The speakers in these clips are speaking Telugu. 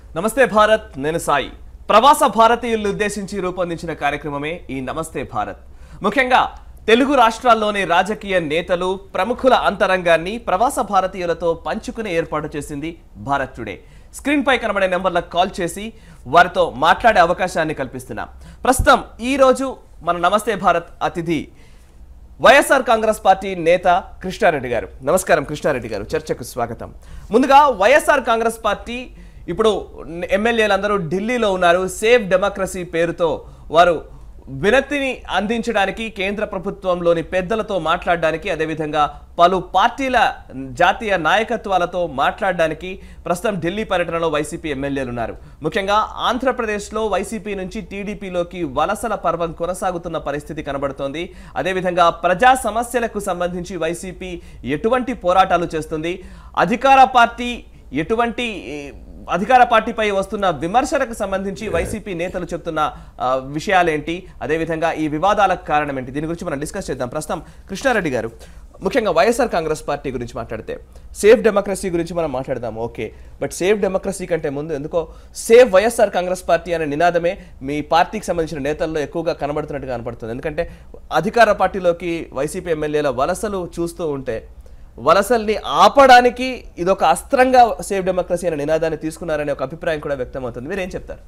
నమస్తే భారత్ నేను సాయి ప్రవాస భారతీయులను ఉద్దేశించి రూపొందించిన కార్యక్రమమే ఈ నమస్తే భారత్ ముఖ్యంగా తెలుగు రాష్ట్రాల్లోని రాజకీయ నేతలు ప్రముఖుల అంతరంగాన్ని ప్రవాస భారతీయులతో పంచుకునే ఏర్పాటు చేసింది భారత్ టుడే స్క్రీన్ పై కనబడే నెంబర్లకు కాల్ చేసి వారితో మాట్లాడే అవకాశాన్ని కల్పిస్తున్నాం ప్రస్తుతం ఈ రోజు మన నమస్తే భారత్ అతిథి వైఎస్ఆర్ కాంగ్రెస్ పార్టీ నేత కృష్ణారెడ్డి గారు నమస్కారం కృష్ణారెడ్డి గారు చర్చకు స్వాగతం ముందుగా వైఎస్ఆర్ కాంగ్రెస్ పార్టీ ఇప్పుడు ఎమ్మెల్యేలందరూ ఢిల్లీలో ఉన్నారు సేవ్ డెమోక్రసీ పేరుతో వారు వినతిని అందించడానికి కేంద్ర ప్రభుత్వంలోని పెద్దలతో మాట్లాడడానికి అదేవిధంగా పలు పార్టీల జాతీయ నాయకత్వాలతో మాట్లాడడానికి ప్రస్తుతం ఢిల్లీ పర్యటనలో వైసీపీ ఎమ్మెల్యేలు ఉన్నారు ముఖ్యంగా ఆంధ్రప్రదేశ్లో వైసీపీ నుంచి టీడీపీలోకి వలసల పర్వం కొనసాగుతున్న పరిస్థితి కనబడుతోంది అదేవిధంగా ప్రజా సమస్యలకు సంబంధించి వైసీపీ ఎటువంటి పోరాటాలు చేస్తుంది అధికార పార్టీ ఎటువంటి ఏ, అధికార పార్టీపై వస్తున్న విమర్శలకు సంబంధించి వైసీపీ నేతలు చెప్తున్న ఆ, విషయాలేంటి అదేవిధంగా ఈ వివాదాలకు కారణం ఏంటి దీని గురించి మనం డిస్కస్ చేద్దాం ప్రస్తుతం కృష్ణారెడ్డి గారు ముఖ్యంగా వైఎస్ఆర్ కాంగ్రెస్ పార్టీ గురించి మాట్లాడితే సేఫ్ డెమోక్రసీ గురించి మనం మాట్లాడదాం ఓకే బట్ సేఫ్ డెమోక్రసీ కంటే ముందు ఎందుకో సేవ్ వైఎస్ఆర్ కాంగ్రెస్ పార్టీ అనే నినాదమే మీ పార్టీకి సంబంధించిన నేతల్లో ఎక్కువగా కనబడుతున్నట్టుగా కనబడుతుంది ఎందుకంటే అధికార పార్టీలోకి వైసీపీ ఎమ్మెల్యేల వలసలు చూస్తూ ఉంటే వలసల్ని ఆపడానికి ఇదొక అస్త్రంగా సేవ్ డెమోక్రసీ అనే నినాదాన్ని తీసుకున్నారనే ఒక అభిప్రాయం కూడా వ్యక్తం అవుతుంది మీరు ఏం చెప్తారు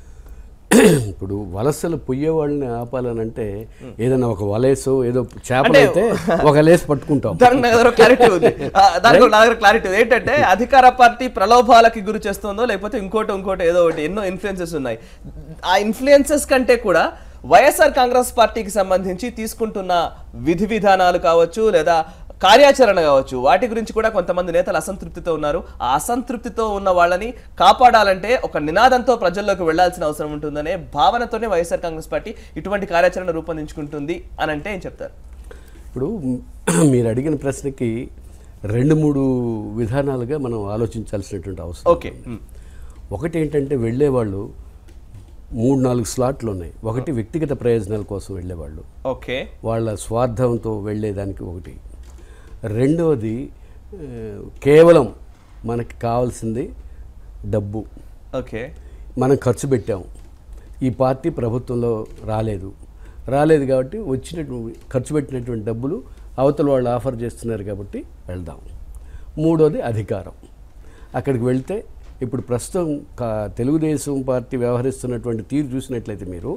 ఇప్పుడు వలసలు పొయ్యే వాళ్ళని ఆపాలనంటే ఏదైనా ఒక వలేసో ఏదో చేపలు అంటే- అయితే ఒక లేస్ పట్టుకుంటాం దానికి నా దగ్గర క్లారిటీ ఉంది ఆ, దానికి నా దగ్గర క్లారిటీ ఉంది ఏంటంటే అధికార పార్టీ ప్రలోభాలకి గురి చేస్తుందో లేకపోతే ఇంకోటి ఇంకోటి ఏదో ఒకటి ఎన్నో ఇన్ఫ్లుయెన్సెస్ ఉన్నాయి ఆ ఇన్ఫ్లుయెన్సెస్ కంటే కూడా వైఎస్ఆర్ కాంగ్రెస్ పార్టీకి సంబంధించి తీసుకుంటున్న విధి విధానాలు కావచ్చు లేదా కార్యాచరణ కావచ్చు వాటి గురించి కూడా కొంతమంది నేతలు అసంతృప్తితో ఉన్నారు ఆ అసంతృప్తితో ఉన్న వాళ్ళని కాపాడాలంటే ఒక నినాదంతో ప్రజల్లోకి వెళ్లాల్సిన అవసరం ఉంటుందనే భావనతోనే వైఎస్ఆర్ కాంగ్రెస్ పార్టీ ఇటువంటి కార్యాచరణ రూపొందించుకుంటుంది అని అంటే ఏం చెప్తారు ఇప్పుడు మీరు అడిగిన ప్రశ్నకి రెండు మూడు విధానాలుగా మనం ఆలోచించాల్సినటువంటి అవసరం ఓకే ఉమ్. ఒకటి ఏంటంటే వెళ్ళేవాళ్ళు మూడు నాలుగు స్లాట్లు ఉన్నాయి ఒకటి వ్యక్తిగత ప్రయోజనాల కోసం వెళ్ళేవాళ్ళు ఓకే వాళ్ళ స్వార్థంతో వెళ్ళేదానికి ఒకటి రెండవది ఆ, కేవలం మనకి కావాల్సింది డబ్బు ఓకే మనం ఖర్చు పెట్టాం ఈ పార్టీ ప్రభుత్వంలో రాలేదు రాలేదు కాబట్టి వచ్చినట్టు ఖర్చు పెట్టినటువంటి డబ్బులు అవతల వాళ్ళు ఆఫర్ చేస్తున్నారు కాబట్టి వెళ్దాం మూడోది అధికారం అక్కడికి వెళ్తే ఇప్పుడు ప్రస్తుతం కా- తెలుగుదేశం పార్టీ వ్యవహరిస్తున్నటువంటి తీరు చూసినట్లయితే మీరు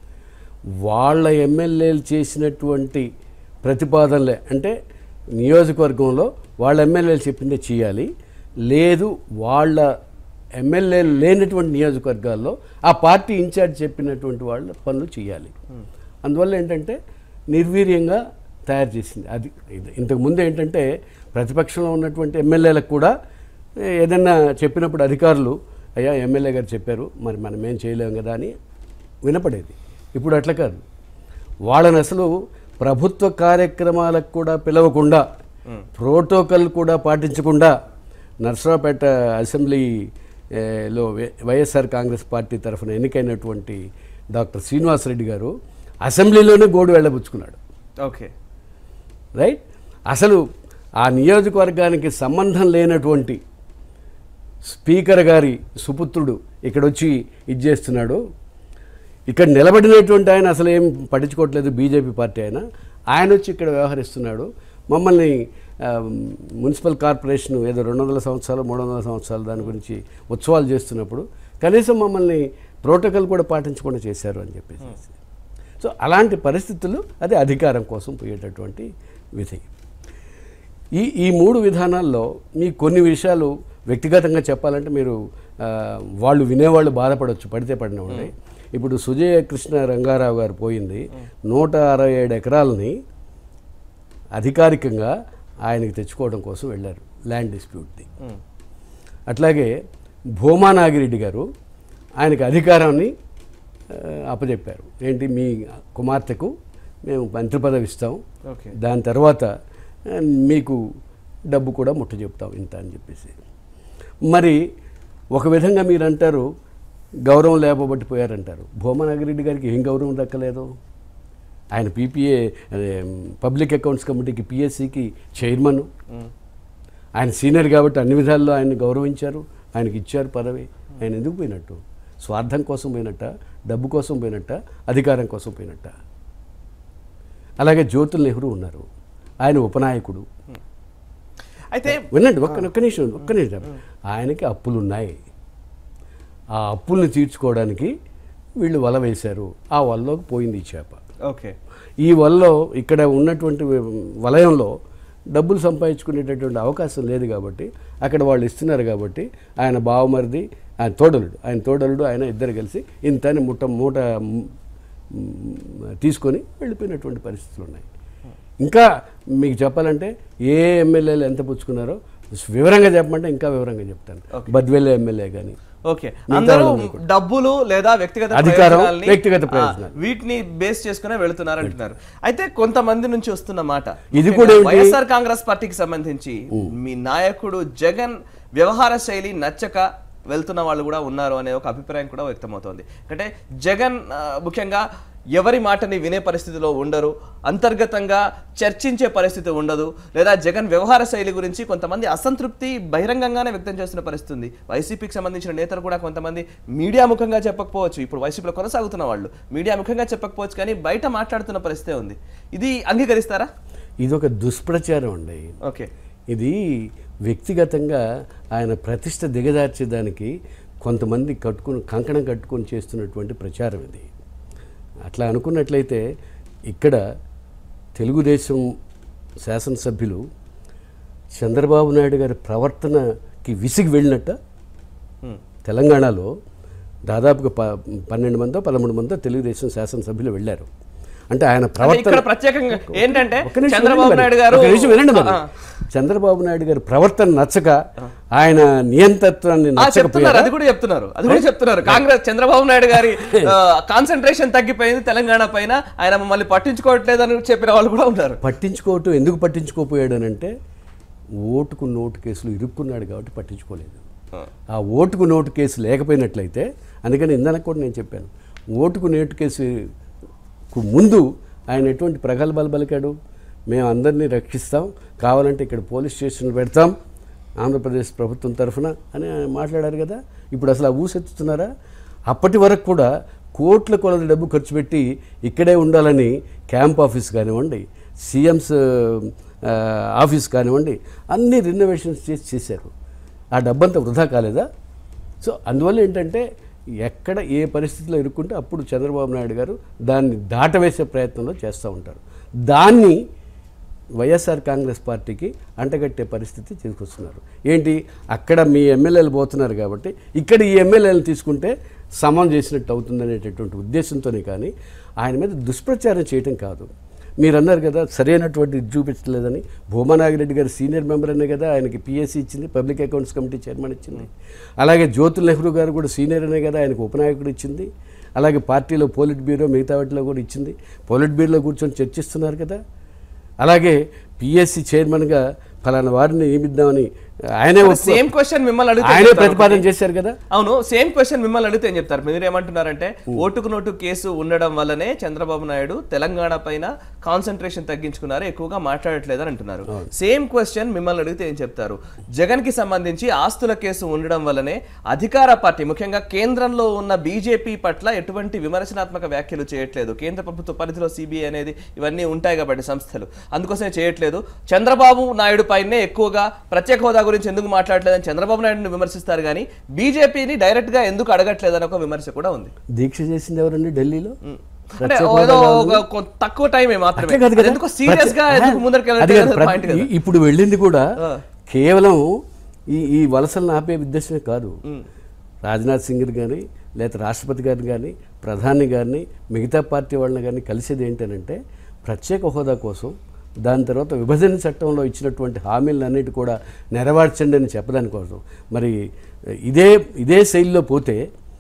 వాళ్ళ ఎమ్మెల్యేలు చేసినటువంటి ప్రతిపాదనలే అంటే నియోజకవర్గంలో వాళ్ళ ఎమ్మెల్యేలు చెప్పిందే చేయాలి లేదు వాళ్ళ ఎమ్మెల్యేలు లేనటువంటి నియోజకవర్గాల్లో ఆ పార్టీ ఇన్ఛార్జ్ చెప్పినటువంటి వాళ్ళ పనులు చేయాలి అందువల్ల ఏంటంటే నిర్వీర్యంగా తయారు చేసింది అది ఇది ఇంతకుముందు ఏంటంటే ప్రతిపక్షంలో ఉన్నటువంటి ఎమ్మెల్యేలకు కూడా ఏ- ఏదన్నా చెప్పినప్పుడు అధికారులు అయ్యా ఎమ్మెల్యే గారు చెప్పారు మరి మనం ఏం చేయలేం కదా అని వినపడేది ఇప్పుడు అట్లా కాదు వాళ్ళని అసలు ప్రభుత్వ కార్యక్రమాలకు కూడా పిలవకుండా ప్రోటోకాల్ కూడా పాటించకుండా నర్సరావుపేట అసెంబ్లీ ఏ, లో వై- వైఎస్ఆర్ కాంగ్రెస్ పార్టీ తరఫున ఎన్నికైనటువంటి డాక్టర్ శ్రీనివాసరెడ్డి గారు అసెంబ్లీలోనే గోడు వెళ్ళబుచ్చుకున్నాడు ఓకే రైట్ అసలు ఆ నియోజకవర్గానికి సంబంధం లేనటువంటి స్పీకర్ గారి సుపుత్రుడు ఇక్కడ వచ్చి ఇది చేస్తున్నాడు ఇక్కడ నిలబడినటువంటి ఆయన అసలు ఏం పట్టించుకోవట్లేదు బీజేపీ పార్టీ ఆయన ఆయన వచ్చి ఇక్కడ వ్యవహరిస్తున్నాడు మమ్మల్ని ఆ, మున్సిపల్ కార్పొరేషన్ ఏదో రెండు వందల సంవత్సరాలు మూడు వందల సంవత్సరాలు దాని గురించి ఉత్సవాలు చేస్తున్నప్పుడు కనీసం మమ్మల్ని ప్రోటోకాల్ కూడా పాటించకుండా చేశారు అని చెప్పేసి సో అలాంటి పరిస్థితులు అది అధికారం కోసం పోయేటటువంటి విధి ఈ ఈ మూడు విధానాల్లో మీ కొన్ని విషయాలు వ్యక్తిగతంగా చెప్పాలంటే మీరు ఆ, వాళ్ళు వినేవాళ్ళు బాధపడవచ్చు పడితే పడినవాళ్ళే ఇప్పుడు సుజయ కృష్ణ రంగారావు గారు పోయింది నూట అరవై ఏడు ఎకరాలని అధికారికంగా ఆయనకి తెచ్చుకోవడం కోసం వెళ్ళారు ల్యాండ్ డిస్ప్యూట్ది అట్లాగే భూమా నాగిరెడ్డి గారు ఆయనకి అధికారాన్ని ఆ, అప్పచెప్పారు ఏంటి మీ కుమార్తెకు మేము మంత్రి పదవి ఇస్తాం ఓకే దాని తర్వాత ఆ, మీకు డబ్బు కూడా ముట్ట చెప్తాం ఇంత అని చెప్పేసి మరి ఒక విధంగా మీరు అంటారు గౌరవం లేపబట్టి పోయారంటారు భూమనాగిరెడ్డి గారికి ఏం గౌరవం దక్కలేదు ఆయన పీపీఏ అదే, పబ్లిక్ అకౌంట్స్ కమిటీకి పిఎస్సికి చైర్మన్ ఆయన సీనియర్ కాబట్టి అన్ని విధాల్లో ఆయన గౌరవించారు ఆయనకి ఇచ్చారు పదవి ఆయన ఎందుకు పోయినట్టు స్వార్థం కోసం పోయినట్ట డబ్బు కోసం పోయినట్ట అధికారం కోసం పోయినట్ట అలాగే జ్యోతుల్ నెహ్రూ ఉన్నారు ఆయన ఉపనాయకుడు అయితే వినండి ఒక్క ఒక్క నిమిషం ఒక్క నిమిషం ఆయనకి అప్పులు ఉన్నాయి ఆ అప్పుల్ని తీర్చుకోవడానికి వీళ్ళు వల వేశారు ఆ వలలోకి పోయింది ఈ చేప ఓకే ఈ వలలో ఇక్కడ ఉన్నటువంటి వలయంలో డబ్బులు సంపాదించుకునేటటువంటి అవకాశం లేదు కాబట్టి అక్కడ వాళ్ళు ఇస్తున్నారు కాబట్టి ఆయన బావమరిది ఆయన తోడలుడు ఆయన తోడలుడు ఆయన ఇద్దరు కలిసి ఇంత అని ముట్ట మూట మ్, తీసుకొని వెళ్ళిపోయినటువంటి పరిస్థితులు ఉన్నాయి ఇంకా మీకు చెప్పాలంటే ఏ ఎమ్మెల్యేలు ఎంత పుచ్చుకున్నారో వివరంగా చెప్పమంటే ఇంకా వివరంగా చెప్తాను బద్వేలు ఎమ్మెల్యే కానీ ఓకే అందరూ డబ్బులు లేదా వ్యక్తిగత అధికారం, ప్రయోజనాల్ని, వ్యక్తిగత ఆ, ప్రయోజనాలు. వీటిని బేస్ చేసుకునే వెళుతున్నారు అంటున్నారు అయితే కొంతమంది నుంచి వస్తున్న మాట ఇది ముఖ్యంగా కూడా ఏంటి? వైఎస్ఆర్ కాంగ్రెస్ పార్టీకి సంబంధించి మీ నాయకుడు జగన్ వ్యవహార శైలి నచ్చక వెళ్తున్న వాళ్ళు కూడా ఉన్నారు అనే ఒక అభిప్రాయం కూడా వ్యక్తమవుతోంది అంటే జగన్ ఆ, ముఖ్యంగా ఎవరి మాటని వినే పరిస్థితిలో ఉండరు అంతర్గతంగా చర్చించే పరిస్థితి ఉండదు లేదా జగన్ వ్యవహార శైలి గురించి కొంతమంది అసంతృప్తి బహిరంగంగానే వ్యక్తం చేస్తున్న పరిస్థితి ఉంది వైసీపీకి సంబంధించిన నేతలు కూడా కొంతమంది మీడియా ముఖంగా చెప్పకపోవచ్చు ఇప్పుడు వైసీపీలో కొనసాగుతున్న వాళ్ళు మీడియా ముఖంగా చెప్పకపోవచ్చు కానీ బయట మాట్లాడుతున్న పరిస్థితి ఉంది ఇది అంగీకరిస్తారా ఇది ఒక దుష్ప్రచారం అండి ఓకే ఇది వ్యక్తిగతంగా ఆయన ప్రతిష్ట దిగజార్చేదానికి కొంతమంది కట్టుకుని కంకణం కట్టుకొని చేస్తున్నటువంటి ప్రచారం ఇది అట్లా అనుకున్నట్లయితే ఇక్కడ తెలుగుదేశం శాసనసభ్యులు చంద్రబాబు నాయుడు గారి ప్రవర్తనకి విసిగి వెళ్ళినట్ట తెలంగాణలో దాదాపుగా ప పన్నెండు మందో పదమూడు మందో తెలుగుదేశం శాసనసభ్యులు వెళ్ళారు అంటే ఆయన అంటే ప్రవర్తన ఇక్కడ ప్రత్యేకంగా ఏంటంటే ఒక్క నిమిషం చంద్రబాబు వినండి నాయుడు మరి. గారు ఒక్క నిమిషం వినండి మరి. ఆ, చంద్రబాబు నాయుడు గారి ప్రవర్తన నచ్చక ఆయన నియంతత్వాన్ని ఆ, చెప్తున్నారు నచ్చకపోయారా అది కూడా చెప్తున్నారు అది కూడా చెప్తున్నారు కాంగ్రెస్ చంద్రబాబు నాయుడు గారి కాన్సన్ట్రేషన్ తగ్గిపోయింది తెలంగాణ పైన ఆయన మమ్మల్ని పట్టించుకోవట్లేదు అని చెప్పిన వాళ్ళు కూడా ఉన్నారు పట్టించుకోవటం ఎందుకు పట్టించుకోపోయాడు అని అంటే ఓటుకు నోటు కేసులు ఇరుక్కున్నాడు కాబట్టి పట్టించుకోలేదు ఆ ఓటుకు నోటు కేసు లేకపోయినట్లయితే అందుకని ఇందనకు కూడా నేను చెప్పాను ఓటుకు నోటు కేసుకు ముందు ఆయన ఎటువంటి ప్రగల్భాలు పలికాడు మేము అందరినీ రక్షిస్తాం కావాలంటే ఇక్కడ పోలీస్ స్టేషన్ పెడతాం ఆంధ్రప్రదేశ్ ప్రభుత్వం తరఫున అని ఆయన మాట్లాడారు కదా ఇప్పుడు అసలు ఆ ఊసెత్తుతున్నారా అప్పటి వరకు కూడా కోట్ల కొలది డబ్బు ఖర్చు పెట్టి ఇక్కడే ఉండాలని క్యాంప్ ఆఫీస్ కానివ్వండి సీఎంస్ ఆ, ఆఫీస్ కానివ్వండి అన్ని రినోవేషన్స్ చేసి చేశారు ఆ డబ్బంతా వృధా కాలేదా సో అందువల్ల ఏంటంటే ఎక్కడ ఏ పరిస్థితిలో ఇరుక్కుంటే అప్పుడు చంద్రబాబు నాయుడు గారు దాన్ని దాటవేసే ప్రయత్నంలో చేస్తూ ఉంటారు దాన్ని వైఎస్ఆర్ కాంగ్రెస్ పార్టీకి అంటగట్టే పరిస్థితి తీసుకొస్తున్నారు ఏంటి అక్కడ మీ ఎమ్మెల్యేలు పోతున్నారు కాబట్టి ఇక్కడ ఈ ఎమ్మెల్యేలు తీసుకుంటే సమం చేసినట్టు అవుతుందనేటటువంటి ఉద్దేశంతోనే కానీ ఆయన మీద దుష్ప్రచారం చేయటం కాదు మీరు అన్నారు కదా సరైనటువంటి ఇది చూపించలేదని భూమానాగిరెడ్డి గారు సీనియర్ మెంబర్ అనే కదా ఆయనకి పిఎస్సి ఇచ్చింది పబ్లిక్ అకౌంట్స్ కమిటీ చైర్మన్ ఇచ్చింది అలాగే జ్యోతుల్ నెహ్రూ గారు కూడా సీనియర్ అనే కదా ఆయనకు ఉపనాయకుడు ఇచ్చింది అలాగే పార్టీలో పోలిట్ బ్యూరో మిగతా వాటిలో కూడా ఇచ్చింది పోలిట్ బ్యూరోలో కూర్చొని చర్చిస్తున్నారు కదా అలాగే పిఎస్సి చైర్మన్గా ఫలానా వారిని నియమిద్దామని ఆయనే ఒప్పుకో- సేమ్ క్వశ్చన్ మిమ్మల్ని అడిగితే ఆయనే ఏం చెప్తారు? ప్రతిపాదన చేశారు కదా అవును సేమ్ క్వశ్చన్ మిమ్మల్ని అడిగితే ఏం చెప్తారు మీరు ఏమంటున్నారంటే ఓటుకు నోటు కేసు ఉండడం వల్లనే చంద్రబాబు నాయుడు తెలంగాణ పైన కాన్సన్ట్రేషన్ తగ్గించుకున్నారు ఎక్కువగా మాట్లాడట్లేదని అంటున్నారు సేమ్ క్వశ్చన్ మిమ్మల్ని అడిగితే ఏం చెప్తారు జగన్ కి సంబంధించి ఆస్తుల కేసు ఉండడం వల్లనే అధికార పార్టీ ముఖ్యంగా కేంద్రంలో ఉన్న బీజేపీ పట్ల ఎటువంటి విమర్శనాత్మక వ్యాఖ్యలు చేయట్లేదు కేంద్ర ప్రభుత్వ పరిధిలో సిబిఐ అనేది ఇవన్నీ ఉంటాయి కాబట్టి సంస్థలు అందుకోసమే చేయట్లేదు చంద్రబాబు నాయుడు పైనే ఎక్కువగా ప్రత్యేక హోదా గురించి ఎందుకు మాట్లాడలేదని చంద్రబాబు నాయుడుని విమర్శిస్తారు కానీ బీజేపీని డైరెక్ట్ గా ఎందుకు అడగట్లేదని ఒక విమర్శ కూడా ఉంది దీక్ష చేసింది ఎవరండి ఢిల్లీలో అంటే ప్రత్యేక ఏదో హోదా ఒక కొ- తక్కువ టైమే మాత్రమే అట్లే కాదు కదా. ఎందుకు సీరియస్ గా ప్రతి- ఎందుకు ముందరికి అది కాదు, వెళ్ళట్లేదు ప్రతి- పాయింట్ కదా ఈ- ఇప్పుడు వెళ్ళింది కూడా ఆ. కేవలం ఈ ఈ వలసలను ఆపే ఉద్దేశమే కాదు రాజ్నాథ్ సింగ్ కానీ లేకపోతే రాష్ట్రపతి గారిని కానీ ప్రధాని గారిని మిగతా పార్టీ వాళ్ళని కానీ కలిసేది ఏంటనంటే ప్రత్యేక హోదా కోసం దాని తర్వాత విభజన చట్టంలో ఇచ్చినటువంటి హామీలన్నిటి కూడా నెరవేర్చండి అని చెప్పడాని కోసం మరి ఇదే ఇదే శైలిలో పోతే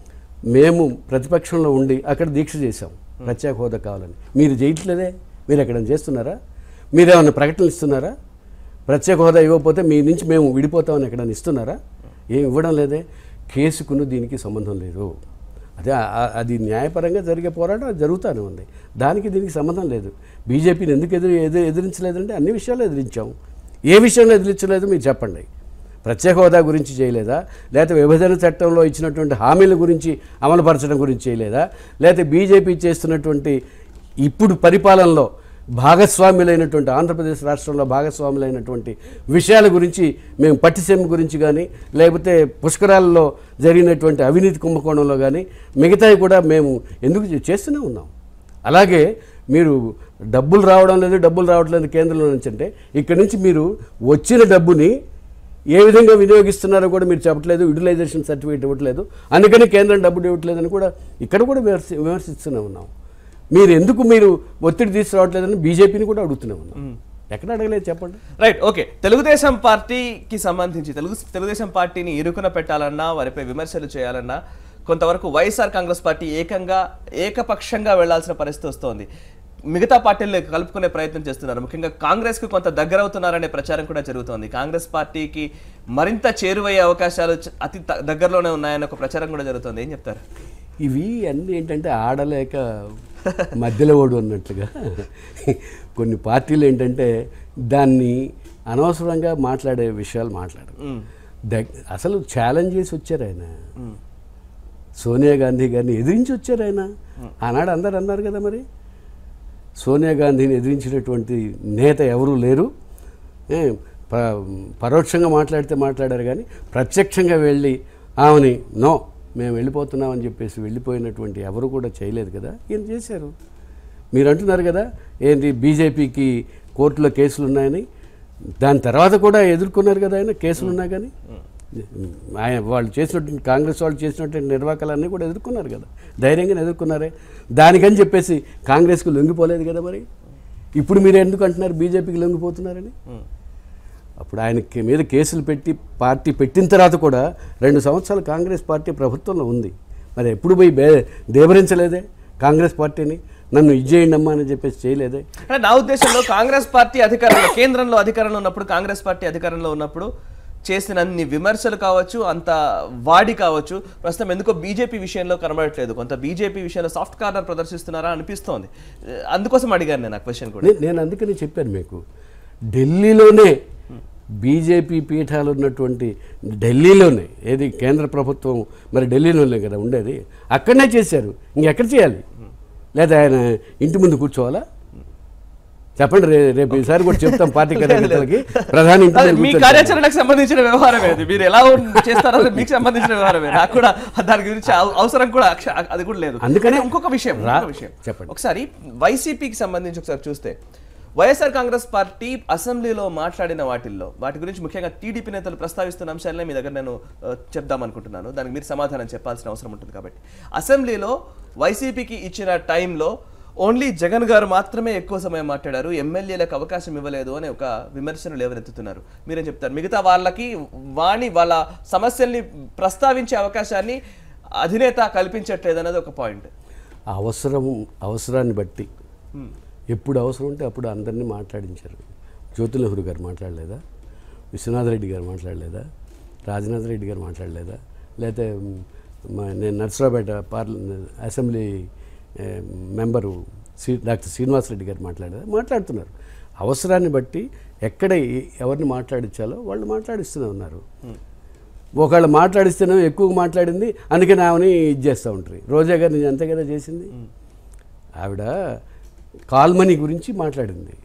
మేము ప్రతిపక్షంలో ఉండి అక్కడ దీక్ష చేశాం ప్రత్యేక హోదా కావాలని మీరు చేయట్లేదే మీరు ఎక్కడ చేస్తున్నారా మీరేమన్నా ప్రకటనలు ఇస్తున్నారా ప్రత్యేక హోదా ఇవ్వకపోతే మీ నుంచి మేము విడిపోతామని ఎక్కడైనా ఇస్తున్నారా ఏం ఇవ్వడం లేదే కేసుకును దీనికి సంబంధం లేదు అదే ఆ- ఆ- అది న్యాయపరంగా జరిగే పోరాటం అది జరుగుతూనే ఉంది దానికి దీనికి సంబంధం లేదు బీజేపీని ఎందుకు ఎదురు ఎదురు ఎదిరించలేదంటే అన్ని విషయాలు ఎదిరించాం ఏ విషయంలో ఎదిరించలేదు మీరు చెప్పండి ప్రత్యేక హోదా గురించి చేయలేదా లేకపోతే విభజన చట్టంలో ఇచ్చినటువంటి హామీల గురించి అమలుపరచడం గురించి చేయలేదా లేకపోతే బీజేపీ చేస్తున్నటువంటి ఇప్పుడు పరిపాలనలో భాగస్వాములైనటువంటి ఆంధ్రప్రదేశ్ రాష్ట్రంలో భాగస్వాములైనటువంటి విషయాల గురించి మేము పట్టిసీమ గురించి కానీ లేకపోతే పుష్కరాలలో జరిగినటువంటి అవినీతి కుంభకోణంలో కానీ మిగతావి కూడా మేము ఎందుకు చే- చేస్తూనే ఉన్నాం అలాగే మీరు డబ్బులు రావడం లేదు డబ్బులు రావట్లేదు కేంద్రంలో నుంచి అంటే ఇక్కడి నుంచి మీరు వచ్చిన డబ్బుని ఏ విధంగా వినియోగిస్తున్నారో కూడా మీరు చెప్పట్లేదు యూటిలైజేషన్ సర్టిఫికేట్ ఇవ్వట్లేదు అందుకని కేంద్రం డబ్బులు ఇవ్వట్లేదని కూడా ఇక్కడ కూడా విమర్శ విమర్శిస్తూనే ఉన్నాం మీరు ఎందుకు మీరు ఒత్తిడి తీసుకురావట్లేదని బీజేపీని కూడా అడుగుతూనే ఉన్నాం ఎక్కడ అడగలేదు చెప్పండి రైట్ ఓకే తెలుగుదేశం పార్టీకి సంబంధించి తెలుగు తెలుగుదేశం పార్టీని ఇరుకున పెట్టాలన్నా వారిపై విమర్శలు చేయాలన్నా కొంతవరకు వైఎస్ఆర్ కాంగ్రెస్ పార్టీ ఏకంగా ఏకపక్షంగా వెళ్లాల్సిన పరిస్థితి వస్తోంది మిగతా పార్టీలు కలుపుకునే ప్రయత్నం చేస్తున్నారు ముఖ్యంగా కాంగ్రెస్ కు కొంత దగ్గర అవుతున్నారనే ప్రచారం కూడా జరుగుతోంది కాంగ్రెస్ పార్టీకి మరింత చేరువయ్యే అవకాశాలు చ- అతి త- దగ్గరలోనే ఉన్నాయని ఒక ప్రచారం కూడా జరుగుతోంది ఏం చెప్తారు ఇవి అన్నీ ఏంటంటే ఆడలేక మధ్యలో ఓడు అన్నట్టుగా కొన్ని పార్టీలు ఏంటంటే దాన్ని అనవసరంగా మాట్లాడే విషయాలు మాట్లాడరు మ్మ్. దగ్ అసలు ఛాలెంజ్ చేసి వచ్చారు ఆయన సోనియా గాంధీ గారిని ఎదిరించి వచ్చారు ఆయన ఆనాడు అందరు అన్నారు కదా మరి సోనియా గాంధీని ఎదిరించినటువంటి నేత ఎవరూ లేరు ఏ, ప- పరోక్షంగా మాట్లాడితే మాట్లాడారు కానీ ప్రత్యక్షంగా వెళ్ళి ఆమెని నో మేము వెళ్ళిపోతున్నామని చెప్పేసి వెళ్ళిపోయినటువంటి ఎవరు కూడా చేయలేదు కదా ఈయన చేశారు మీరు అంటున్నారు కదా ఏంటి బీజేపీకి కోర్టులో కేసులు ఉన్నాయని దాని తర్వాత కూడా ఎదుర్కొన్నారు కదా ఆయన కేసులు ఉన్నా కానీ ఆయన వాళ్ళు చేసినటువంటి కాంగ్రెస్ వాళ్ళు చేసినటువంటి నిర్వాకాలన్నీ కూడా ఎదుర్కొన్నారు కదా ధైర్యంగా ఎదుర్కొన్నారే దానికని చెప్పేసి కాంగ్రెస్కి లొంగిపోలేదు కదా మరి ఇప్పుడు మీరు ఎందుకు అంటున్నారు బీజేపీకి లొంగిపోతున్నారని మ్మ్. అప్పుడు ఆయన కే- మీద కేసులు పెట్టి పార్టీ పెట్టిన తర్వాత కూడా రెండు సంవత్సరాలు కాంగ్రెస్ పార్టీ ప్రభుత్వంలో ఉంది మరి ఎప్పుడు పోయి బే దేవరించలేదే కాంగ్రెస్ పార్టీని నన్ను ఇచ్చేయండి అమ్మా అని చెప్పేసి చేయలేదే అంటే నా ఉద్దేశంలో కాంగ్రెస్ పార్టీ అధికారంలో కేంద్రంలో అధికారంలో ఉన్నప్పుడు కాంగ్రెస్ పార్టీ అధికారంలో ఉన్నప్పుడు చేసిన అన్ని విమర్శలు కావచ్చు అంత వాడి కావచ్చు ప్రస్తుతం ఎందుకో బీజేపీ విషయంలో కనబడట్లేదు కొంత బీజేపీ విషయంలో సాఫ్ట్ కార్నర్ ప్రదర్శిస్తున్నారా అనిపిస్తోంది అందుకోసం అడిగాను నేను ఆ క్వశ్చన్ కూడా నే- నేను అందుకని చెప్పాను మీకు ఢిల్లీలోనే బీజేపీ పీఠాలు ఉన్నటువంటి ఢిల్లీలోనే ఏది కేంద్ర ప్రభుత్వం మరి ఢిల్లీలోనే కదా ఉండేది అక్కడనే చేశారు ఇంకెక్కడ చేయాలి లేదా ఆయన ఇంటి ముందు కూర్చోవాలా చెప్పండి రే రేపు ఈసారి కూడా చెప్తాం పార్టీ కార్యకర్తలకి ప్రధాని ఇంటి అదే ముందు మీ కూర్చొని కార్యాచరణకు సంబంధించిన వ్యవహారమే అది మీరు ఎలా ఉన్- చేస్తారో అది మీకు సంబంధించిన వ్యవహారమే నాకు కూడా దాని గురించి అవ- అవసరం కూడా అక్ష- అది కూడా లేదు అందుకనే అయితే ఇంకొక విషయం రా- ఇంకొక విషయం చెప్పండి. ఒకసారి వైసీపీకి సంబంధించి ఒకసారి చూస్తే వైఎస్ఆర్ కాంగ్రెస్ పార్టీ అసెంబ్లీలో మాట్లాడిన వాటిల్లో వాటి గురించి ముఖ్యంగా టీడీపీ నేతలు ప్రస్తావిస్తున్న అంశాలనే మీ దగ్గర నేను ఆ, చెప్దాం అనుకుంటున్నాను దానికి మీరు సమాధానం చెప్పాల్సిన అవసరం ఉంటుంది కాబట్టి అసెంబ్లీలో వైసీపీకి ఇచ్చిన టైంలో ఓన్లీ జగన్ గారు మాత్రమే ఎక్కువ సమయం మాట్లాడారు ఎమ్మెల్యేలకు అవకాశం ఇవ్వలేదు అని ఒక విమర్శను లేవనెత్తుతున్నారు మీరేం చెప్తారు మిగతా వాళ్ళకి వాణి వాళ్ళ సమస్యల్ని ప్రస్తావించే అవకాశాన్ని అధినేత కల్పించట్లేదు అనేది ఒక పాయింట్ అవసరం అవసరాన్ని బట్టి ఎప్పుడు అవసరం ఉంటే అప్పుడు అందరినీ మాట్లాడించారు జ్యోతి నెహ్రూ గారు మాట్లాడలేదా విశ్వనాథ్ రెడ్డి గారు మాట్లాడలేదా రాజనాథ్ రెడ్డి గారు మాట్లాడలేదా లేకపోతే మ్, మా నేను నర్సరావుపేట పార్ల అసెంబ్లీ ఏ, మెంబరు శ్రీ డాక్టర్ శ్రీనివాస్ రెడ్డి గారు మాట్లాడేదా మాట్లాడుతున్నారు అవసరాన్ని బట్టి ఎక్కడ ఏ- ఎవరిని మాట్లాడించాలో వాళ్ళు మాట్లాడిస్తూనే ఉన్నారు ఒకళ్ళు మాట్లాడిస్తేనే ఎక్కువ మాట్లాడింది అందుకని ఆమెని ఇది చేస్తూ ఉంటారు రోజా గారిని అంతే కదా చేసింది ఆవిడ కాల్మనీ గురించి మాట్లాడింది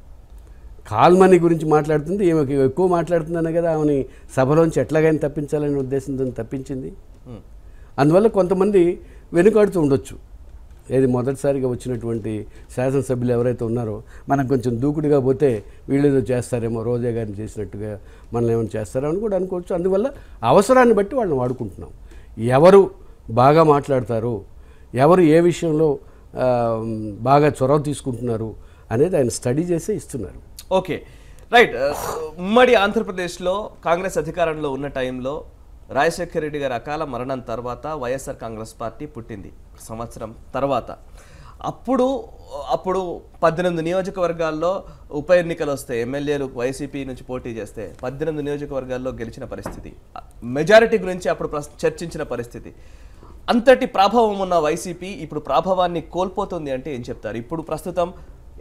కాల్మనీ గురించి మాట్లాడుతుంది ఈమెకి ఎక్కువ మాట్లాడుతుందనే కదా ఆమెని సభలోంచి ఎట్లాగైనా తప్పించాలనే ఉద్దేశంతో తప్పించింది అందువల్ల కొంతమంది వెనుకాడుతూ ఉండొచ్చు ఏది మొదటిసారిగా వచ్చినటువంటి శాసనసభ్యులు ఎవరైతే ఉన్నారో మనం కొంచెం దూకుడుగా పోతే వీళ్ళు ఏదో చేస్తారేమో రోజా గారిని చేసినట్టుగా మనల్ని ఏమైనా చేస్తారో అని కూడా అనుకోవచ్చు అందువల్ల అవసరాన్ని బట్టి వాళ్ళని వాడుకుంటున్నాం ఎవరు బాగా మాట్లాడతారు ఎవరు ఏ విషయంలో ఆ, బాగా చొరవ తీసుకుంటున్నారు అనేది ఆయన స్టడీ చేసే ఇస్తున్నారు ఓకే రైట్ ఉమ్మడి ఆంధ్రప్రదేశ్లో కాంగ్రెస్ అధికారంలో ఉన్న టైంలో రాజశేఖర రెడ్డి గారి అకాల మరణం తర్వాత వైఎస్ఆర్ కాంగ్రెస్ పార్టీ పుట్టింది సంవత్సరం తర్వాత అప్పుడు అప్పుడు పద్దెనిమిది నియోజకవర్గాల్లో ఉప ఎన్నికలు వస్తే ఎమ్మెల్యేలు వైసీపీ నుంచి పోటీ చేస్తే పద్దెనిమిది నియోజకవర్గాల్లో గెలిచిన పరిస్థితి మెజారిటీ గురించి అప్పుడు ప్రస్- చర్చించిన పరిస్థితి అంతటి ప్రభావం ఉన్న వైసీపీ ఇప్పుడు ప్రభావాన్ని కోల్పోతుంది అంటే ఏం చెప్తారు ఇప్పుడు ప్రస్తుతం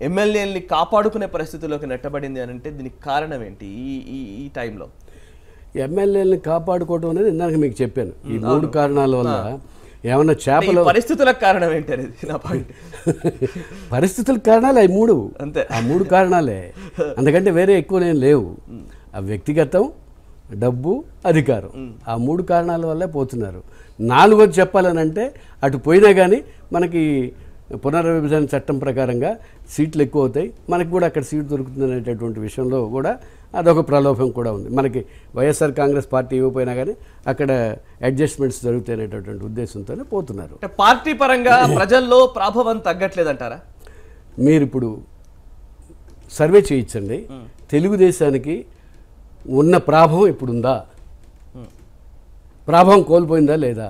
ఎమ్మెల్యేలని కాపాడుకునే పరిస్థితిలోకి నెట్టబడింది అని అంటే దీనికి కారణం ఏంటి ఈ ఈ ఈ టైంలో ఎమ్మెల్యేలని కాపాడుకోవడం అనేది ఇందాక మీకు చెప్పాను ఈ మూడు కారణాల వల్ల ఏమన్నా ఈ చేపలు పరిస్థితులకు కారణం ఏంటి అనేది నా పాయింట్ పరిస్థితుల కారణాలు అవి మూడు అంతే. ఆ మూడు కారణాలే అందుకంటే వేరే ఎక్కువలేం లేవు ఆ వ్యక్తిగతం డబ్బు అధికారం ఆ మూడు కారణాల వల్లే పోతున్నారు నాలుగోది చెప్పాలని అంటే అటు పోయినా కానీ మనకి పునర్విభజన చట్టం ప్రకారంగా సీట్లు ఎక్కువ అవుతాయి మనకి కూడా అక్కడ సీట్ దొరుకుతుంది అనేటటువంటి విషయంలో కూడా అదొక ప్రలోభం కూడా ఉంది మనకి వైఎస్ఆర్ కాంగ్రెస్ పార్టీ ఇవ్వకపోయినా కానీ అక్కడ అడ్జస్ట్మెంట్స్ జరుగుతాయి అనేటటువంటి ఉద్దేశంతోనే పోతున్నారు అంటే పార్టీ పరంగా ప్రజల్లో ప్రాభవం తగ్గట్లేదంటారా మీరు ఇప్పుడు సర్వే చేయించండి తెలుగుదేశానికి ఉన్న ప్రాభవం ఇప్పుడుందా ప్రాభవం కోల్పోయిందా లేదా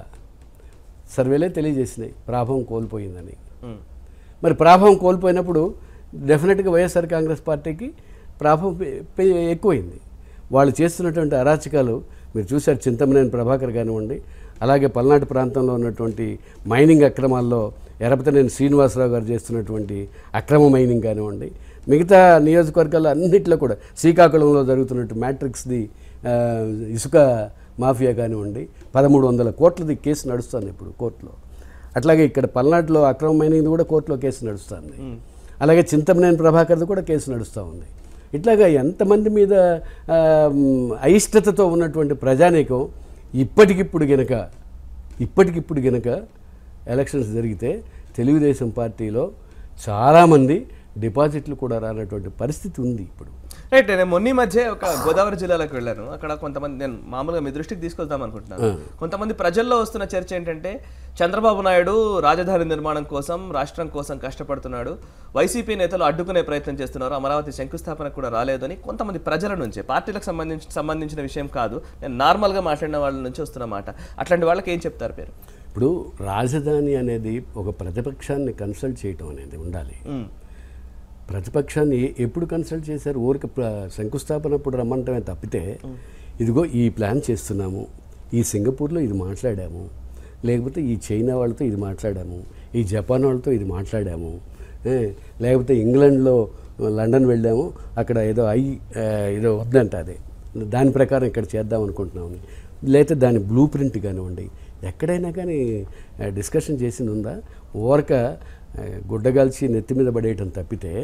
సర్వేలే తెలియజేసినాయి ప్రాభవం కోల్పోయిందని ఉమ్. మరి ప్రాభవం కోల్పోయినప్పుడు డెఫినెట్గా వైఎస్ఆర్ కాంగ్రెస్ పార్టీకి ప్రాభవం పె- పె- ఎక్కువైంది వాళ్ళు చేస్తున్నటువంటి అరాచకాలు మీరు చూశారు చింతమనేని ప్రభాకర్ కానివ్వండి అలాగే పల్నాడు ప్రాంతంలో ఉన్నటువంటి మైనింగ్ అక్రమాల్లో ఎరపతనేని శ్రీనివాసరావు గారు చేస్తున్నటువంటి అక్రమ మైనింగ్ కానివ్వండి మిగతా నియోజకవర్గాల్లో అన్నింటిలో కూడా శ్రీకాకుళంలో జరుగుతున్నట్టు మ్యాట్రిక్స్ది ఆ, ఇసుక మాఫియా కానివ్వండి పదమూడు వందల కోట్లది కేసు నడుస్తుంది ఇప్పుడు కోర్టులో అట్లాగే ఇక్కడ పల్నాడులో అక్రమ మైనింగ్ కూడా కోర్టులో కేసు నడుస్తుంది అలాగే చింతమనేని ప్రభాకర్ది కూడా కేసు నడుస్తూ ఉంది ఇట్లాగా ఎంతమంది మీద ఆ, మ్, అయిష్టతతో ఉన్నటువంటి ప్రజానీకం ఇప్పటికిప్పుడు గనక ఇప్పటికిప్పుడు గనక ఎలక్షన్స్ జరిగితే తెలుగుదేశం పార్టీలో చాలామంది డిపాజిట్లు కూడా రానటువంటి పరిస్థితి ఉంది ఇప్పుడు రైట్ నేను మొన్న ఈ మధ్య ఒక గోదావరి జిల్లాలోకి వెళ్ళాను అక్కడ కొంతమంది నేను మామూలుగా మీ దృష్టికి తీసుకెళ్తాం అనుకుంటున్నాను కొంతమంది ప్రజల్లో వస్తున్న చర్చ ఏంటంటే చంద్రబాబు నాయుడు రాజధాని నిర్మాణం కోసం రాష్ట్రం కోసం కష్టపడుతున్నాడు వైసీపీ నేతలు అడ్డుకునే ప్రయత్నం చేస్తున్నారు అమరావతి శంకుస్థాపన కూడా రాలేదని కొంతమంది ప్రజల నుంచే పార్టీలకు సంబంధించి సంబంధించిన విషయం కాదు నేను నార్మల్గా మాట్లాడిన వాళ్ళ నుంచి వస్తున్న మాట అట్లాంటి వాళ్ళకి ఏం చెప్తారు పేరు ఇప్పుడు రాజధాని అనేది ఒక ప్రతిపక్షాన్ని కన్సల్ట్ చేయటం అనేది ఉండాలి ఉమ్, ప్రతిపక్షాన్ని ఏ- ఎప్పుడు కన్సల్ట్ చేశారు ఊరికి ప్ర- శంకుస్థాపన అప్పుడు రమ్మంటమే తప్పితే ఇదిగో ఈ ప్లాన్ చేస్తున్నాము ఈ సింగపూర్లో ఇది మాట్లాడాము లేకపోతే ఈ చైనా వాళ్ళతో ఇది మాట్లాడాము ఈ జపాన్ వాళ్ళతో ఇది మాట్లాడాము ఏ, లేకపోతే ఇంగ్లాండ్లో లండన్ వెళ్ళాము అక్కడ ఏదో ఐ ఆ, ఏదో వద్దంట అది దాని ప్రకారం ఇక్కడ చేద్దాం అనుకుంటున్నాము లేకపోతే దాని బ్లూ ప్రింట్ కానివ్వండి ఎక్కడైనా కానీ డిస్కషన్ చేసింది ఉందా ఊరక ఆ, గుడ్డగాల్చి నెత్తి మీద పడేయటం తప్పితే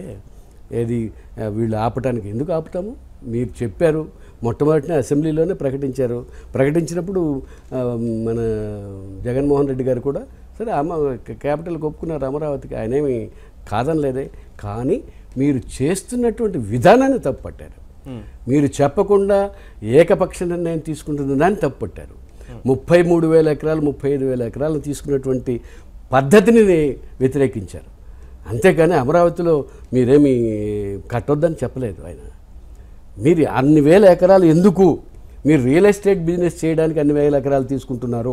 ఏది ఆ, వీళ్ళు ఆపటానికి ఎందుకు ఆపుతాము మీరు చెప్పారు మొట్టమొదటినే అసెంబ్లీలోనే ప్రకటించారు ప్రకటించినప్పుడు ఆ, మన జగన్మోహన్ రెడ్డి గారు కూడా సరే అమ్మ క్యాపిటల్కి ఒప్పుకున్నారు అమరావతికి ఆయనేమి కాదనలేదే కానీ మీరు చేస్తున్నటువంటి విధానాన్ని తప్పుపట్టారు మీరు చెప్పకుండా ఏకపక్ష నిర్ణయం తీసుకుంటున్న దాన్ని తప్పుపట్టారు ముప్పై మూడు వేల ఎకరాలు ముప్పై ఐదు వేల ఎకరాలు తీసుకున్నటువంటి పద్ధతిని వ్యతిరేకించారు అంతేకాని అమరావతిలో మీరేమి కట్టొద్దని చెప్పలేదు ఆయన మీరు అన్ని వేల ఎకరాలు ఎందుకు మీరు రియల్ ఎస్టేట్ బిజినెస్ చేయడానికి అన్ని వేల ఎకరాలు తీసుకుంటున్నారు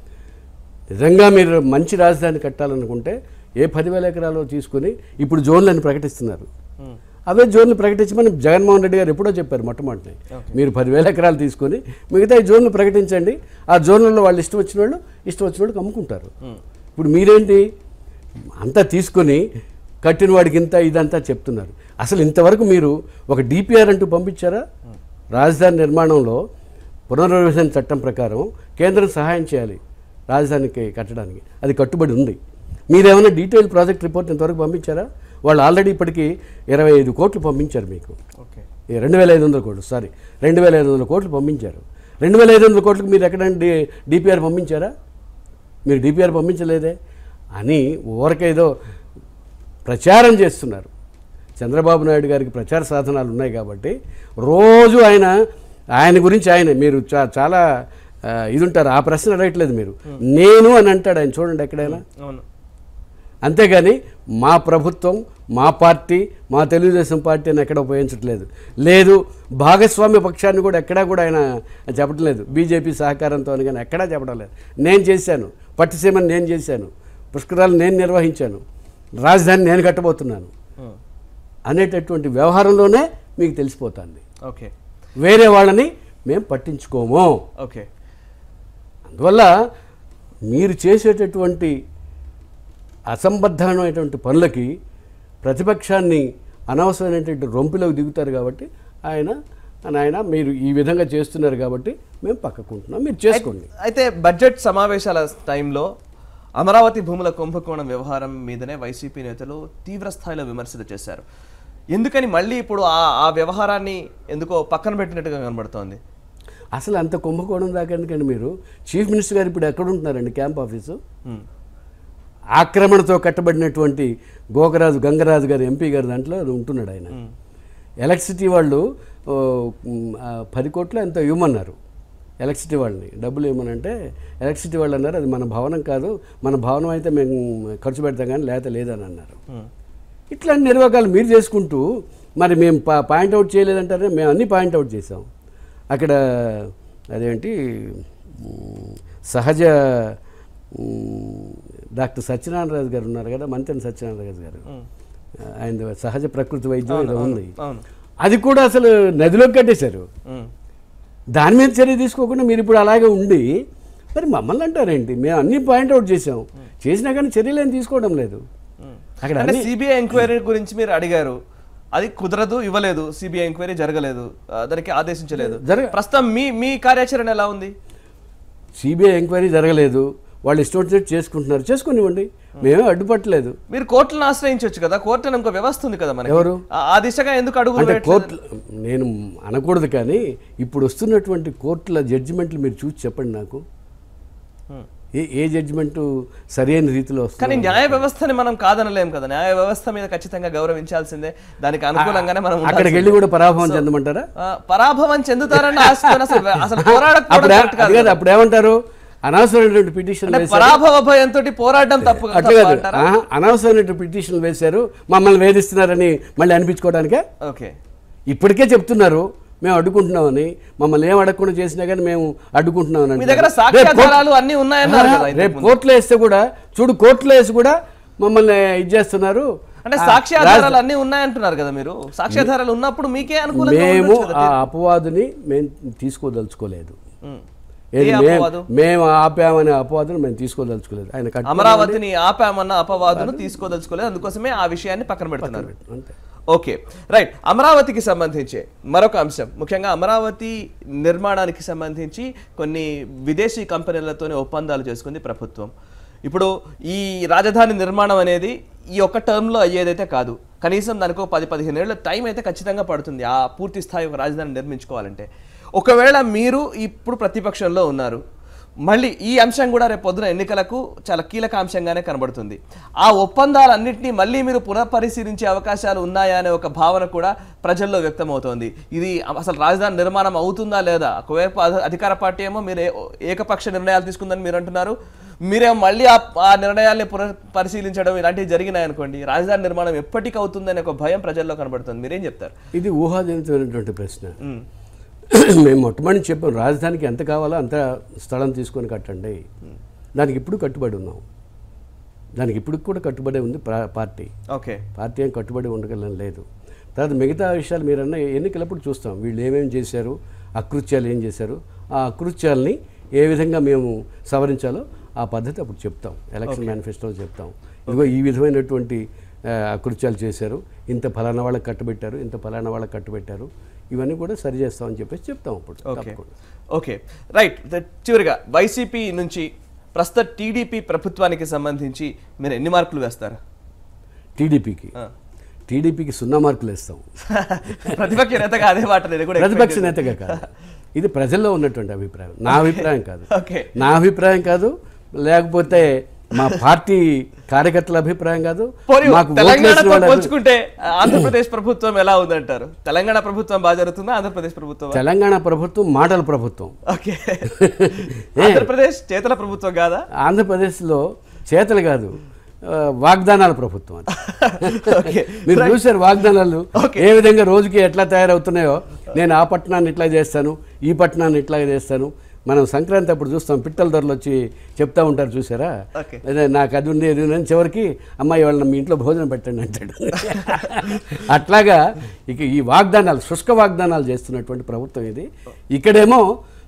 నిజంగా మీరు మంచి రాజధాని కట్టాలనుకుంటే ఏ పదివేల ఎకరాలు తీసుకుని ఇప్పుడు జోన్లను ప్రకటిస్తున్నారు అవే జోన్లు ప్రకటించమని జగన్మోహన్ రెడ్డి గారు ఎప్పుడో చెప్పారు మొట్టమొదటి మీరు పదివేల ఎకరాలు తీసుకొని మిగతా ఈ జోన్లు ప్రకటించండి ఆ జోన్లలో వాళ్ళు ఇష్టం వచ్చిన వాళ్ళు ఇష్టం వచ్చిన వాళ్ళకి అమ్ముకుంటారు ఇప్పుడు మీరేంటి అంతా తీసుకొని కట్టిన వాడికి ఇంత ఇదంతా చెప్తున్నారు అసలు ఇంతవరకు మీరు ఒక డిపిఆర్ అంటూ పంపించారా రాజధాని నిర్మాణంలో పునర్విభజన చట్టం ప్రకారం కేంద్రం సహాయం చేయాలి రాజధానికి కట్టడానికి అది కట్టుబడి ఉంది మీరేమైనా డీటెయిల్ ప్రాజెక్ట్ రిపోర్ట్ ఇంతవరకు పంపించారా వాళ్ళు ఆల్రెడీ ఇప్పటికీ ఇరవై ఐదు కోట్లు పంపించారు మీకు ఓకే ఈ రెండు వేల ఐదు వందల కోట్లు సారీ రెండు వేల ఐదు వందల కోట్లు పంపించారు రెండు వేల ఐదు వందల కోట్లకు మీరు ఎక్కడైనా డి డిపిఆర్ పంపించారా మీరు డిపిఆర్ పంపించలేదే అని ఊరకేదో ప్రచారం చేస్తున్నారు చంద్రబాబు నాయుడు గారికి ప్రచార సాధనాలు ఉన్నాయి కాబట్టి రోజు ఆయన ఆయన గురించి ఆయన మీరు చా చాలా ఆ, ఇది ఉంటారు ఆ ప్రశ్న అడగట్లేదు మీరు నేను అని అంటాడు ఆయన చూడండి ఎక్కడైనా అవును అంతేగాని మా ప్రభుత్వం మా పార్టీ మా తెలుగుదేశం పార్టీ అని ఎక్కడ ఉపయోగించట్లేదు లేదు భాగస్వామ్య పక్షాన్ని కూడా ఎక్కడా కూడా ఆయన చెప్పట్లేదు బీజేపీ సహకారంతో అని కానీ ఎక్కడా చెప్పడం లేదు నేను చేశాను పట్టిసీమని నేను చేశాను పుష్కరాలు నేను నిర్వహించాను రాజధాని నేను కట్టబోతున్నాను ఉమ్, అనేటటువంటి వ్యవహారంలోనే మీకు తెలిసిపోతుంది ఓకే వేరే వాళ్ళని మేము పట్టించుకోము ఓకే అందువల్ల మీరు చేసేటటువంటి అసంబద్ధమైనటువంటి పనులకి ప్రతిపక్షాన్ని అనవసరమైనటువంటి రొంపిలోకి దిగుతారు కాబట్టి ఆయన నాయన మీరు ఈ విధంగా చేస్తున్నారు కాబట్టి మేము పక్కకుంటున్నాం మీరు చేసుకోండి అయితే బడ్జెట్ సమావేశాల టైంలో అమరావతి భూముల కుంభకోణం వ్యవహారం మీదనే వైసీపీ నేతలు తీవ్ర స్థాయిలో విమర్శలు చేశారు ఎందుకని మళ్ళీ ఇప్పుడు ఆ ఆ వ్యవహారాన్ని ఎందుకో పక్కన పెట్టినట్టుగా కనబడుతోంది అసలు అంత కుంభకోణం దాకా ఎందుకండి మీరు చీఫ్ మినిస్టర్ గారు ఇప్పుడు ఎక్కడ ఉంటున్నారండి క్యాంప్ ఆఫీసు ఉమ్, ఆక్రమణతో కట్టబడినటువంటి గోకరాజు గంగరాజు గారు ఎంపీ గారు దాంట్లో ఉంటున్నాడు ఆయన ఎలక్ట్రిసిటీ వాళ్ళు ఓ, మ్, ఆ, పది కోట్లు ఎంతో ఇవ్వమన్నారు ఎలక్ట్రిసిటీ వాళ్ళని డబ్బులు ఇవ్వమనంటే ఎలక్ట్రిసిటీ వాళ్ళు అన్నారు అది మన భవనం కాదు మన భవనం అయితే మేము ఖర్చు పెడతాం కానీ లేత లేదని అన్నారు ఉమ్, ఇట్లాంటి నిర్వాకాలు మీరు చేసుకుంటూ మరి మేము పా పాయింట్అవుట్ చేయలేదంటారే మేము అన్నీ పాయింట్అవుట్ చేసాం అక్కడ అదేంటి మ్, సహజ మ్, డాక్టర్ సత్యనారాయణ గారు ఉన్నారు కదా మంత్రి సత్యనారాయణ గారు ఆయన సహజ ప్రకృతి వైద్యం ఏదో ఉంది అవును అది కూడా అసలు నదిలోకి కట్టేశారు ఉమ్, దాని మీద చర్య తీసుకోకుండా మీరు ఇప్పుడు అలాగే ఉండి మరి మమ్మల్ని అంటారేంటి మేము అన్ని పాయింట్అవుట్ చేసాం చేసినా కానీ చర్యలు ఏం తీసుకోవడం లేదు ఉమ్. అక్కడ అంటే అన్ని సిబిఐ ఎంక్వైరీ గురించి మీరు అడిగారు అది కుదరదు ఇవ్వలేదు సిబిఐ ఎంక్వైరీ జరగలేదు ఆ, దానికి ఆదేశించలేదు జరగ- ప్రస్తుతం మీ మీ కార్యాచరణ ఎలా ఉంది సిబిఐ ఎంక్వైరీ జరగలేదు వాళ్ళు ఇష్టం వచ్చినట్టు చేసుకుంటున్నారు చేసుకునివ్వండి మేమే అడ్డుపట్టలేదు మీరు కోర్టులను ఆశ్రయించవచ్చు కదా కోర్టు అని ఇంకో వ్యవస్థ ఉంది కదా మనకి ఎవరు? ఆ- ఆ దిశగా ఎందుకు అడుగులు అంటే వేయట్లేదు? కోర్టు నేను అనకూడదు కానీ ఇప్పుడు వస్తున్నటువంటి కోర్టుల జడ్జిమెంట్లు మీరు చూసి చెప్పండి నాకు హ్మ్. ఏ ఏ జడ్జిమెంటు సరైన రీతిలో కానీ వస్తుంది న్యాయ వ్యవస్థని మనం కాదనలేం కదా న్యాయ వ్యవస్థ మీద ఖచ్చితంగా గౌరవించాల్సిందే దానికి అనుకూలంగానే మనం అక్కడికి ఉండాల్సిందే. వెళ్ళి కూడా పరాభవం చెందమంటారా ఆ, పరాభవం చెందుతారన్న ఆశతో అసలు అసలు పోరాడకపోవడం అప్పుడు ఏ- correct కాదు అది కాదు అప్పుడు ఏమంటారు అనవసరమైనటువంటి పిటిషన్ అంటే పరాభవ భయంతో పోరాడడం తప్పు అట్లా తప్ప కాదు అంటారా? ఆహా, అనవసరమైనటువంటి పిటిషన్లు వేశారు మమ్మల్ని వేధిస్తున్నారని మళ్ళీ అనిపించుకోవడానికే ఓకే ఇప్పటికే చెప్తున్నారు మేము అడ్డుకుంటున్నామని మమ్మల్ని ఏం అడగకుండా చేసినా కానీ మేము అడ్డుకుంటున్నామని మీ దగ్గర అంటున్నారు. రేపు కోర్టు- సాక్ష్యాధారాలు అన్ని ఉన్నాయన్నారు కదా ఆ, ఇంతకు రేపు ముందు. కోర్టులో వేస్తే కూడా చూడు కోర్టులో వేసి కూడా మమ్మల్ని ఇది చేస్తున్నారు అంటే ఆ, సాక్ష్యాధారాలు అన్ని ఉన్నాయంటున్నారు కదా మీరు సాక్ష్యాధారాలు ఉన్నప్పుడు మీకే అనుకూలంగా మేము ఉండొచ్చు కదా. ఆ అపవాదుని మేము తీసుకోదలుచుకోలేదు ఉమ్. ఏది ఏ మేము- అపవాదు? మేము ఆపామనే అపవాదుని మేము తీసుకోదలుచుకోలేదు ఆయన కట్టుకున్నాడు. అమరావతిని ఆపామన్న అపవాదును తీసుకోదలుచుకోలేదు అందుకోసమే ఆ విషయాన్ని పక్కన పెడుతున్నారు అంతే ఓకే రైట్ అమరావతికి సంబంధించి మరొక అంశం ముఖ్యంగా అమరావతి నిర్మాణానికి సంబంధించి కొన్ని విదేశీ కంపెనీలతోనే ఒప్పందాలు చేసుకుంది ప్రభుత్వం ఇప్పుడు ఈ రాజధాని నిర్మాణం అనేది ఈ ఒక్క టర్మ్లో అయ్యేదైతే కాదు కనీసం దానికి ఒక పది పదిహేను ఏళ్ళ టైం అయితే ఖచ్చితంగా పడుతుంది ఆ పూర్తి స్థాయి ఒక రాజధాని నిర్మించుకోవాలంటే ఒకవేళ మీరు ఇప్పుడు ప్రతిపక్షంలో ఉన్నారు మళ్ళీ ఈ అంశం కూడా రేపు పొద్దున ఎన్నికలకు చాలా కీలక అంశంగానే కనబడుతుంది ఆ ఒప్పందాలన్నింటినీ మళ్ళీ మీరు పునఃపరిశీలించే అవకాశాలు ఉన్నాయా అనే ఒక భావన కూడా ప్రజల్లో వ్యక్తమవుతోంది ఇది అసలు రాజధాని నిర్మాణం అవుతుందా లేదా ఒకవైపు అధ- అధికార పార్టీ ఏమో మీరు ఏ- ఏకపక్ష నిర్ణయాలు తీసుకుందని మీరు అంటున్నారు మీరేమో మళ్ళీ ఆ ఆ నిర్ణయాల్ని పునఃపరిశీలించడం ఇలాంటివి జరిగినాయి అనుకోండి రాజధాని నిర్మాణం ఎప్పటికి అవుతుందనే ఒక భయం ప్రజల్లో కనబడుతుంది మీరేం చెప్తారు ఇది ఊహాజనితమైనటువంటి ప్రశ్న ఉమ్, మేము మొట్టమొదటి చెప్పాం రాజధానికి ఎంత కావాలో అంత స్థలం తీసుకొని కట్టండి దానికి ఇప్పుడు కట్టుబడి ఉన్నాం దానికి ఇప్పుడు కూడా కట్టుబడి ఉంది ప్రా- పార్టీ ఓకే పార్టీ ఏం కట్టుబడి ఉండగలం లేదు తర్వాత మిగతా విషయాలు మీరన్న ఎన్నికలప్పుడు చూస్తాం వీళ్ళు ఏమేమి చేశారు అకృత్యాలు ఏం చేశారు ఆ అకృత్యాల్ని ఏ విధంగా మేము సవరించాలో ఆ పద్ధతి అప్పుడు చెప్తాం ఎలక్షన్ మేనిఫెస్టోలో చెప్తాం ఇదిగో ఈ విధమైనటువంటి ఆ, అకృత్యాలు చేశారు ఇంత ఫలానా వాళ్ళకి కట్టబెట్టారు ఇంత ఫలానా వాళ్ళకి కట్టబెట్టారు ఇవన్నీ కూడా సరి చేస్తామని చెప్పేసి చెప్తాం అప్పుడు ఓకే తప్పకుండా. ఓకే రైట్ ద- చివరిగా వైసీపీ నుంచి ప్రస్తుత టీడీపీ ప్రభుత్వానికి సంబంధించి మీరు ఎన్ని మార్కులు వేస్తారు టీడీపీకి ఆ. టీడీపీకి సున్నా మార్కులు వేస్తాం ప్రతిపక్ష నేతగా అదే మాట నేను కూడా ప్రతిపక్ష expect నేతగా కాదు ఇది ప్రజల్లో ఉన్నటువంటి అభిప్రాయం నా అభిప్రాయం కాదు ఓకే నా అభిప్రాయం కాదు లేకపోతే మా పార్టీ కార్యకర్తల అభిప్రాయం కాదు పోనీ మాకు ఓట్లు తెలంగాణతో వేసిన వాళ్ళ అభి- పోల్చుకుంటే ఆంధ్రప్రదేశ్ ప్రభుత్వం ఎలా ఉందంటారు తెలంగాణ ప్రభుత్వం బాగా జరుగుతుందా ఆంధ్రప్రదేశ్ ప్రభుత్వం తెలంగాణ ప్రభుత్వం మాటల ప్రభుత్వం ఓకే ఆంధ్రప్రదేశ్ చేతల ప్రభుత్వం కాదా ఆంధ్రప్రదేశ్లో చేతలు కాదు ఆ, వాగ్దానాల ప్రభుత్వం అది ఓకే మీరు చూశారు వాగ్దానాలు Okay. ఏ విధంగా రోజుకి ఎట్లా తయారవుతున్నాయో నేను ఆ పట్టణాన్ని ఇట్లా చేస్తాను ఈ పట్టణాన్ని ఇట్లా చేస్తాను మనం సంక్రాంతి అప్పుడు చూస్తాం పిట్టల ధరలు వచ్చి చెప్తా ఉంటారు చూసారా Okay. అదే నాకు అది ఉంది ఇది ఉంది అని చివరికి అమ్మాయి వాళ్ళని మీ ఇంట్లో భోజనం పెట్టండి అంటాడు అట్లాగా ఇక ఈ వాగ్దానాలు శుష్క వాగ్దానాలు చేస్తున్నటువంటి ప్రభుత్వం ఇది ఇక్కడేమో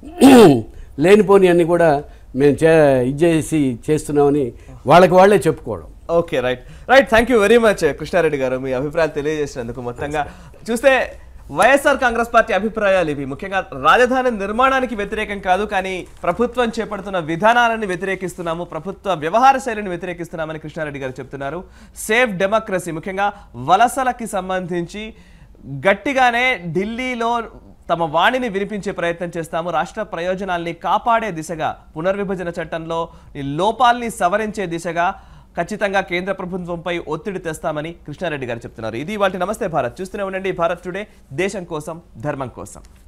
లేనిపోని అన్ని కూడా మేము చే ఇది చేసి చేస్తున్నామని వాళ్ళకి వాళ్ళే చెప్పుకోవడం okay right right thank you very much Krishnareddy గారు మీ అభిప్రాయాలు తెలియజేసినందుకు మొత్తంగా చూస్తే వైఎస్ఆర్ కాంగ్రెస్ పార్టీ అభిప్రాయాలు ఇవి ముఖ్యంగా రాజధాని నిర్మాణానికి వ్యతిరేకం కాదు కానీ ప్రభుత్వం చేపడుతున్న విధానాలను వ్యతిరేకిస్తున్నాము ప్రభుత్వ వ్యవహార శైలిని వ్యతిరేకిస్తున్నామని కృష్ణారెడ్డి గారు చెప్తున్నారు సేఫ్ డెమోక్రసీ ముఖ్యంగా వలసలకి సంబంధించి గట్టిగానే ఢిల్లీలో తమ వాణిని వినిపించే ప్రయత్నం చేస్తాము రాష్ట్ర ప్రయోజనాల్ని కాపాడే దిశగా పునర్విభజన చట్టంలో ఈ లోపాల్ని సవరించే దిశగా ఖచ్చితంగా కేంద్ర ప్రభుత్వంపై ఒత్తిడి తెస్తామని కృష్ణారెడ్డి గారు చెప్తున్నారు ఇది వాటి నమస్తే భారత్ చూస్తూనే ఉండండి భారత్ టుడే దేశం కోసం ధర్మం కోసం